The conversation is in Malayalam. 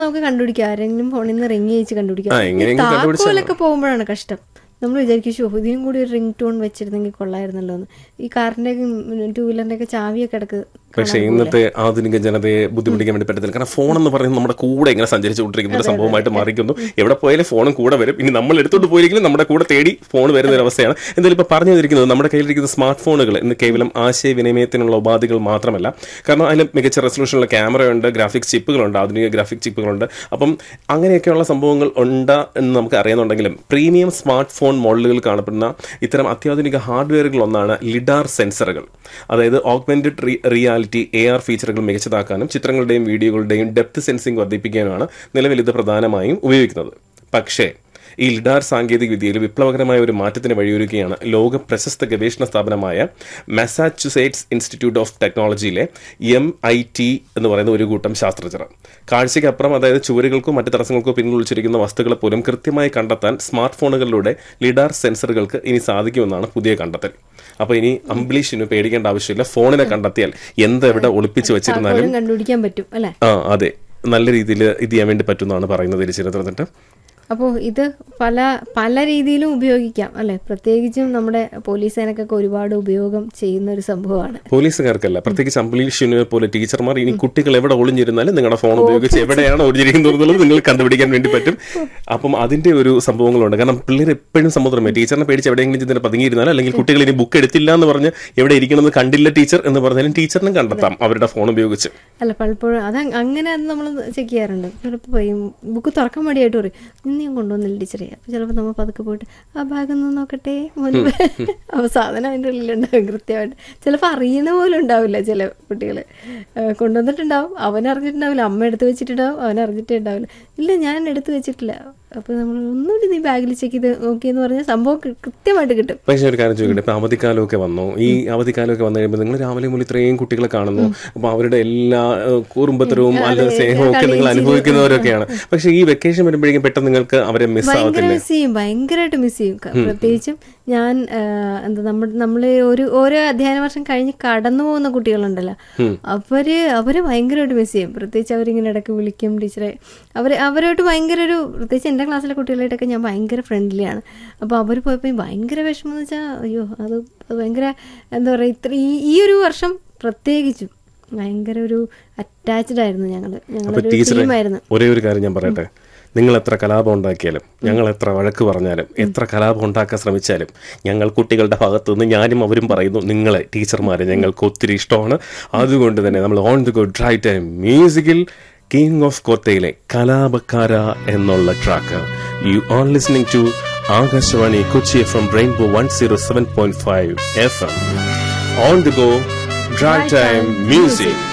നമുക്ക് കണ്ടുപിടിക്കാം ആരെങ്കിലും ഫോണിൽ നിന്ന് റിങ് ചെയ്ച്ച് കണ്ടുപിടിക്കാം ആ, എങ്ങനെയെങ്കിലും ഈ കണ്ടുപിടിച്ചാൽ താക്കോലൊക്കെ പോകുമ്പോഴാണ് കഷ്ടം നമ്മൾ വിചാരിക്കും ഷോ ഇതിനും കൂടി ഒരു റിംഗ് ടോൺ വെച്ചിരുന്നെങ്കിൽ കൊള്ളായിരുന്നല്ലോ എന്ന് ഈ കാറിന്റെ ടൂ വീലറിന്റെ ഒക്കെ ചാവിയൊക്കെ ഇടക്ക് പക്ഷേ ഇന്നത്തെ ആധുനിക ജനതയെ ബുദ്ധിമുട്ടിക്കാൻ വേണ്ടി പറ്റത്തില്ല കാരണം ഫോൺ എന്ന് പറയുന്നത് നമ്മുടെ കൂടെ ഇങ്ങനെ സഞ്ചരിച്ചുകൊണ്ടിരിക്കുന്ന ഒരു സംഭവമായിട്ട് മാറിക്കുന്നു എവിടെ പോയാലും ഫോണും കൂടെ വരും ഇനി നമ്മൾ എടുത്തോണ്ട് പോയെങ്കിലും നമ്മുടെ കൂടെ തേടി ഫോൺ വരുന്ന ഒരു അവസ്ഥയാണ് എന്തായാലും ഇപ്പൊ പറഞ്ഞു തന്നിരിക്കുന്നത് നമ്മുടെ കയ്യിലിരിക്കുന്ന സ്മാർട്ട് ഫോണുകൾ ഇന്ന് കേവലം ആശയവിനിമയത്തിനുള്ള ഉപാധികൾ മാത്രമല്ല കാരണം അതിൽ മികച്ച റെസൊല്യൂഷനുള്ള ക്യാമറയുണ്ട് ഗ്രാഫിക്സ് ചിപ്പുകളുണ്ട് ആധുനിക ഗ്രാഫിക് ചിപ്പുകളുണ്ട് അപ്പം അങ്ങനെയൊക്കെയുള്ള സംഭവങ്ങൾ ഉണ്ട് എന്ന് നമുക്ക് അറിയുന്നുണ്ടെങ്കിലും പ്രീമിയം സ്മാർട്ട് ഫോൺ മോഡലുകൾ കാണപ്പെടുന്ന ഇത്തരം അത്യാധുനിക ഹാർഡ്വെയറുകൾ ഒന്നാണ് ലിഡാർ സെൻസറുകൾ അതായത് ഓഗ്മെന്റഡ് റിയാലിറ്റി എ ആർ ഫീച്ചറുകൾ മികച്ചതാക്കാനും ചിത്രങ്ങളുടെയും വീഡിയോകളുടെയും ഡെപ്ത് സെൻസിംഗ് വർദ്ധിപ്പിക്കാനുമാണ് നിലവിൽ ഇത് പ്രധാനമായും ഉപയോഗിക്കുന്നത് പക്ഷേ ഈ ലിഡാർ സാങ്കേതിക വിദ്യയിൽ വിപ്ലവകരമായ ഒരു മാറ്റത്തിന് വഴിയൊരുക്കുകയാണ് ലോക പ്രശസ്ത ഗവേഷണ സ്ഥാപനമായ മസാച്യുസെറ്റ്സ് ഇൻസ്റ്റിറ്റ്യൂട്ട് ഓഫ് ടെക്നോളജിയിലെ എം ഐ ടി എന്ന് പറയുന്ന ഒരു കൂട്ടം ശാസ്ത്രജ്ഞർ കാഴ്ചയ്ക്കപ്പുറം അതായത് ചുവരുകൾക്കോ മറ്റ് തടസ്സങ്ങൾക്കോ പിന്നിൽ ഒളിച്ചിരിക്കുന്ന വസ്തുക്കളെ പോലും കൃത്യമായി കണ്ടെത്താൻ സ്മാർട്ട് ഫോണുകളിലൂടെ ലിഡാർ സെൻസറുകൾക്ക് ഇനി സാധിക്കുമെന്നാണ് പുതിയ കണ്ടെത്തൽ അപ്പോൾ ഇനി അംബ്ലീഷിന് പേടിക്കേണ്ട ആവശ്യമില്ല ഫോണിനെ കണ്ടെത്തിയാൽ എന്തെവിടെ ഒളിപ്പിച്ച് വെച്ചിരുന്നാലും താക്കോലും കണ്ടുപിടിക്കാൻ പറ്റും അല്ലെ ആ അതെ നല്ല രീതിയിൽ ഇത് ചെയ്യാൻ വേണ്ടി പറ്റുമെന്നാണ് പറയുന്നത് തിരിച്ചിരുന്നിട്ട് അപ്പോൾ ഇത് പല പല രീതിയിലും ഉപയോഗിക്കാം അല്ലെ പ്രത്യേകിച്ചും നമ്മുടെ പോലീസ് സേനക്കൊക്കെ ഒരുപാട് ഉപയോഗം ചെയ്യുന്ന ഒരു സംഭവമാണ് പോലീസുകാർക്കല്ല പ്രത്യേകിച്ച് അംബ്ലീഷിനെ പോലെ ടീച്ചർമാർ ഇനി കുട്ടികൾ എവിടെ ഒളിഞ്ഞിരുന്നാലും നിങ്ങളുടെ ഫോൺ ഉപയോഗിച്ച് എവിടെയാണ് ഒളിഞ്ഞിരിക്കുന്നത് എന്നുള്ളത് നിങ്ങൾ കണ്ടുപിടിക്കാൻ വേണ്ടി പറ്റും അപ്പം അതിന്റെ ഒരു സംഭവങ്ങളുണ്ട് കാരണം പിള്ളേർ എപ്പോഴും സമുദ്രമേ ടീച്ചറിനെ പേടിച്ച് എവിടെയെങ്കിലും ചെന്നിട്ട് പതുങ്ങിയിരുന്നാലും അല്ലെങ്കിൽ കുട്ടികൾ ഇനി ബുക്ക് എടുത്തില്ല എന്ന് പറഞ്ഞ് എവിടെ ഇരിക്കണമെന്ന് കണ്ടില്ല ടീച്ചർ എന്ന് പറഞ്ഞാലും ടീച്ചറിനും കണ്ടെത്താം അവരുടെ ഫോൺ ഉപയോഗിച്ച് അല്ല പലപ്പോഴും അത് അങ് അങ്ങനെ അത് നമ്മൾ ചെക്ക് ചെയ്യാറുണ്ട് ചിലപ്പോൾ പറയും ബുക്ക് തുറക്കാൻ മടിയായിട്ട് പറയും ഇന്ന് ഞാൻ കൊണ്ടുവന്നില്ല ടീച്ചറെ അപ്പോൾ ചിലപ്പോൾ നമ്മൾ പതുക്കെ പോയിട്ട് ആ ബാഗ് ഒന്ന് നോക്കട്ടെ മോന് അപ്പോൾ സാധനം അതിൻ്റെ ഉള്ളിലുണ്ടാവും കൃത്യമായിട്ട് ചിലപ്പോൾ അറിയണ പോലും ഉണ്ടാവില്ല ചില കുട്ടികൾ കൊണ്ടുവന്നിട്ടുണ്ടാവും അവൻ അറിഞ്ഞിട്ടുണ്ടാവില്ല അമ്മ എടുത്ത് വെച്ചിട്ടുണ്ടാവും അവൻ അറിഞ്ഞിട്ടേ ഉണ്ടാവില്ല ഇല്ല ഞാൻ എടുത്ത് വെച്ചിട്ടില്ല അപ്പോൾ നമ്മൾ ഒന്നുകൂടി നീ ബാഗിൽ ചെക്ക് ചെയ്ത് നോക്കിയെന്ന് പറഞ്ഞാൽ സംഭവം കൃ- കൃത്യമായിട്ട് കിട്ടും പക്ഷേ ഒരു കാര്യം ചോദിക്കട്ടെ ഇപ്പൊ അവധിക്കാലമൊക്കെ വന്നു ഈ അവധിക്കാലമൊക്കെ വന്നു കഴിയുമ്പോൾ നിങ്ങൾ രാവിലെ മുതൽ ഇത്രയും കുട്ടികളെ കാണുന്നു അപ്പൊ അവരുടെ എല്ലാ ഏഹ്, കുറുമ്പത്തരവും അല്ല സ്നേഹവും ഒക്കെ നിങ്ങൾ അനുഭവിക്കുന്നവരൊക്കെയാണ് പക്ഷെ ഈ വെക്കേഷൻ വരുമ്പോഴേക്കും പെട്ടെന്ന് നിങ്ങൾക്ക് അവരെ മിസ് ഭയങ്കര ആവത്തില്ലേ മിസ് ചെയ്യും ഭയങ്കരമായിട്ട് മിസ് ചെയ്യും ക- പ്രത്യേകിച്ചും ഞാൻ ആ, എന്താ നമ്മൾ നമ്മൾ ഒരു ഓരോ അധ്യയന വർഷം കഴിഞ്ഞ് കടന്നു പോകുന്ന കുട്ടികളുണ്ടല്ലോ അവര് അവര് ഭയങ്കരമായിട്ട് മിസ് ചെയ്യും പ്രത്യേകിച്ച് അവരിങ്ങനെ ഇടയ്ക്ക് വിളിക്കും ടീച്ചറെ അവർ അവരോട്ട് ഭയങ്കര ഒരു പ്രത്യേകിച്ച് എൻ്റെ ക്ലാസ്സിലെ കുട്ടികളായിട്ടൊക്കെ ഞാൻ ഭയങ്കര ഫ്രണ്ട്ലിയാണ് അപ്പോൾ അവർ പോയപ്പോൾ ഭയങ്കര വിഷമം എന്ന് വെച്ചാൽ അയ്യോ അത് അത് ഭയങ്കര എന്താ പറയുക ഇത്ര ഈ ഈ ഒരു വർഷം പ്രത്യേകിച്ചും ഭയങ്കര ഒരു അറ്റാച്ച്ഡ് ആയിരുന്നു ഞങ്ങൾ അപ്പൊ ഞങ്ങളൊരു ടീച്ചറെ ടീമായിരുന്നു ഒരേ ഒരു കാര്യം ഞാൻ പറയട്ടെ നിങ്ങൾ എത്ര കലാപം ഉണ്ടാക്കിയാലും ഞങ്ങൾ എത്ര വഴക്ക് പറഞ്ഞാലും എത്ര കലാപം ഉണ്ടാക്കാൻ ശ്രമിച്ചാലും ഞങ്ങൾ കുട്ടികളുടെ ഭാഗത്തു നിന്ന് ഞാനും അവരും പറയുന്നു നിങ്ങളെ ടീച്ചർമാരെ ഞങ്ങൾക്ക് ഒത്തിരി ഇഷ്ടമാണ് അതുകൊണ്ട് തന്നെ നമ്മൾ ഓൺ ദി ഗുഡ് റൈറ്റ് ടൈം മ്യൂസിക്കിൽ കിങ് ഓഫ് കോത്തയിലെ കലാപക്കാര എന്നുള്ള track you are listening to Akashvani Kochi F M rainbow one zero seven point five F M on the go drive time music